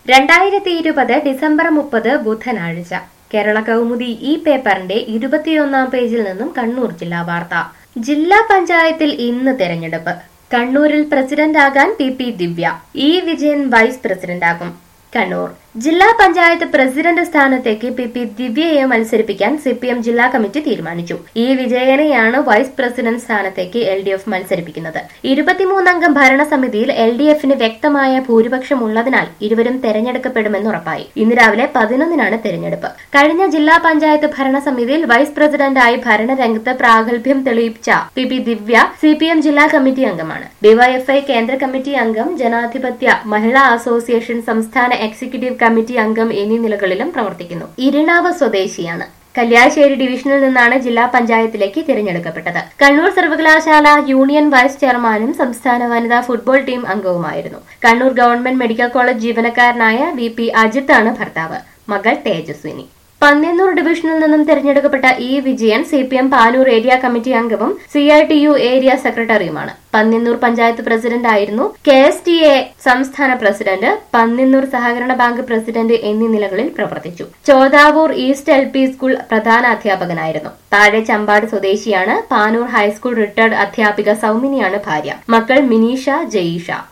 രണ്ടായിരത്തി ഇരുപത് ഡിസംബർ മുപ്പത് ബുധനാഴ്ച കേരള കൗമുദി ഈ പേപ്പറിന്റെ ഇരുപത്തിയൊന്നാം പേജിൽ നിന്നും കണ്ണൂർ ജില്ലാ വാർത്ത ജില്ലാ പഞ്ചായത്തിൽ ഇന്ന് തെരഞ്ഞെടുപ്പ് കണ്ണൂരിൽ പ്രസിഡന്റാകാൻ P P Divya E Vijayan vice പ്രസിഡന്റാകും കണ്ണൂർ ജില്ലാ പഞ്ചായത്ത് പ്രസിഡന്റ് സ്ഥാനത്തേക്ക് പി പി ദിവ്യയെ മത്സരിപ്പിക്കാൻ സി പി എം ജില്ലാ കമ്മിറ്റി തീരുമാനിച്ചു ഇ വിജയനെയാണ് വൈസ് പ്രസിഡന്റ് സ്ഥാനത്തേക്ക് എൽ ഡി എഫ് മത്സരിപ്പിക്കുന്നത് ഇരുപത്തിമൂന്നംഗം ഭരണസമിതിയിൽ എൽ ഡി എഫിന് വ്യക്തമായ ഭൂരിപക്ഷം ഉള്ളതിനാൽ ഇരുവരും തെരഞ്ഞെടുക്കപ്പെടുമെന്ന് ഉറപ്പായി ഇന്ന് രാവിലെ പതിനൊന്നിനാണ് തെരഞ്ഞെടുപ്പ് കഴിഞ്ഞ ജില്ലാ പഞ്ചായത്ത് ഭരണസമിതിയിൽ വൈസ് പ്രസിഡന്റായി ഭരണരംഗത്ത് പ്രാഗൽഭ്യം തെളിയിച്ച P P Divya C P M ജില്ലാ കമ്മിറ്റി അംഗമാണ് ഡിവൈഎഫ്ഐ കേന്ദ്ര കമ്മിറ്റി അംഗം ജനാധിപത്യ മഹിളാ അസോസിയേഷൻ സംസ്ഥാന എക്സിക്യൂട്ടീവ് കമ്മിറ്റി അംഗം എന്നീ നിലകളിലും പ്രവർത്തിക്കുന്നു ഇരിണാവ് സ്വദേശിയാണ് കല്യാശ്ശേരി ഡിവിഷനിൽ നിന്നാണ് ജില്ലാ പഞ്ചായത്തിലേക്ക് തിരഞ്ഞെടുക്കപ്പെട്ടത് കണ്ണൂർ സർവകലാശാല യൂണിയൻ വൈസ് ചെയർമാനും സംസ്ഥാന വനിതാ ഫുട്ബോൾ ടീം അംഗവുമായിരുന്നു കണ്ണൂർ ഗവൺമെന്റ് മെഡിക്കൽ കോളേജ് ജീവനക്കാരനായ വി പി അജിത്താണ് ഭർത്താവ് മകൾ തേജസ്വിനി പന്ന്യന്നൂർ ഡിവിഷനിൽ നിന്നും തെരഞ്ഞെടുക്കപ്പെട്ട E Vijayan C P M Panoor area committee അംഗവും C I T U area സെക്രട്ടറിയുമാണ് പന്ന്യന്നൂർ പഞ്ചായത്ത് പ്രസിഡന്റ് ആയിരുന്നു കെ എസ് ടി എ സംസ്ഥാന പ്രസിഡന്റ് പന്ന്യന്നൂർ സഹകരണ ബാങ്ക് പ്രസിഡന്റ് എന്നീ നിലകളിൽ പ്രവർത്തിച്ചു Chodavoor east L P school പ്രധാന അധ്യാപകനായിരുന്നു താഴെ ചമ്പാട് സ്വദേശിയാണ് പാനൂർ ഹൈസ്കൂൾ റിട്ടയർഡ് അധ്യാപിക സൗമിനിയാണ് ഭാര്യ മക്കൾ മിനീഷ ജയീഷ